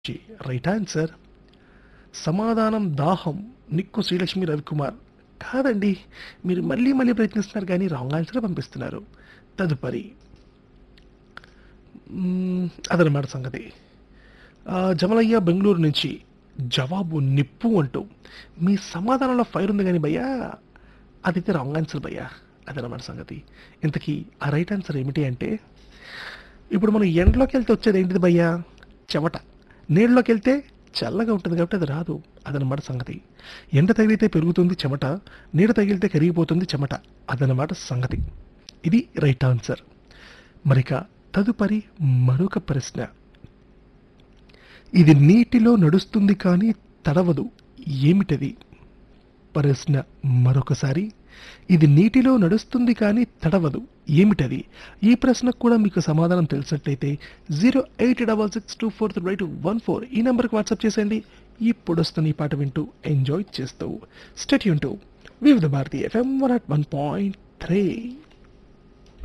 right answer సమాధానం దాహం నిక్కు శ్రీలక్ష్మి రవికుమార్ కాదండి మీరు మళ్ళీ మళ్ళీ ప్రయత్నిస్తున్నారు కానీ రాంగ్ ఆన్సర్ పంపిస్తున్నారు తదుపరి మ్మ్, అదనమాట సంగతి ఆ, జమలయ్య బెంగళూరు నుంచి జవాబు నిప్పు అంటూ మీ సమాధానంలో ఫైర్ ఉంది కానీ భయ్యా అదైతే రాంగ్ ఆన్సర్ భయ్యా అదనమాట సంగతి ఇంతకీ ఆ రైట్ ఆన్సర్ ఏమిటి అంటే ఇప్పుడు మనం ఎండలోకి వెళ్తే వచ్చేది ఏంటిది భయ్యా చెమట నీళ్ళలోకి వెళ్తే చల్లగా ఉంటుంది కాబట్టి అది రాదు అదనమాట సంగతి ఎండ తగిలితే పెరుగుతుంది చెమట నీడ తగిలితే కరిగిపోతుంది చెమట అదనమాట సంగతి ఇది రైట్ ఆన్సర్ మరిక తదుపరి మరొక ప్రశ్న ఇది నీటిలో నడుస్తుంది కానీ తడవదు ఏమిటది ప్రశ్న మరొకసారి ఇది నీటిలో నడుస్తుంది కానీ తడవదు ఏమిటది ఈ ప్రశ్నకు కూడా మీకు సమాధానం తెలిసినట్లయితే zero eight double six two four three two one four ఈ నెంబర్కి వాట్సాప్ చేసేయండి ఇప్పుడు వస్తున్న ఈ పాట వింటూ ఎంజాయ్ చేస్తూ స్టెట్ యూన్ to Vividh Bharati FM one at one point three